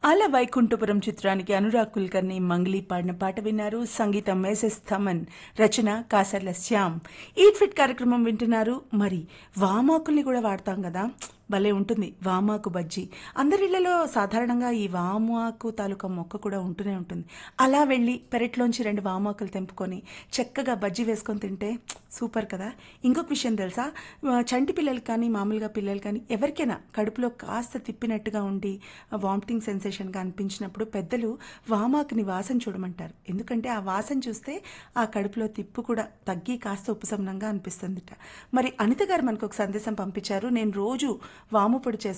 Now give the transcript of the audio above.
అల వైకుంఠపురం చిత్రానికి అనురాగ్ కుల్కర్ని మంగ్లీ పాడిన పాట విన్నారు సంగీతం మేసెస్ థమన్ రచన కాసర్ల శ్యామ్ ఈట్ ఫిట్ కార్యక్రమం వింటున్నారు మరి వామాకుల్ని కూడా వాడతాం కదా భలే ఉంటుంది వామాకు బజ్జీ అందరిళ్లలో సాధారణంగా ఈ వామాకు తాలూకా మొక్క కూడా ఉంటూనే ఉంటుంది అలా వెళ్ళి పెరట్లోంచి రెండు వామాకులు తెంపుకొని చక్కగా బజ్జీ వేసుకొని తింటే సూపర్ కదా ఇంకొక విషయం తెలుసా ఆ, చంటి పిల్లలు కానీ మామూలుగా పిల్లలు కానీ ఎవరికైనా కడుపులో కాస్త తిప్పినట్టుగా ఉండి వామిటింగ్ సెన్సేషన్గా అనిపించినప్పుడు పెద్దలు వామాకుని వాసన చూడమంటారు ఎందుకంటే ఆ వాసన చూస్తే ఆ కడుపులో తిప్పు కూడా తగ్గి కాస్త ఉపశమనంగా అనిపిస్తుందిట మరి అనిత గారు మనకు ఒక సందేశం పంపించారు నేను రోజు వాము పొడి చేసుకుంటాను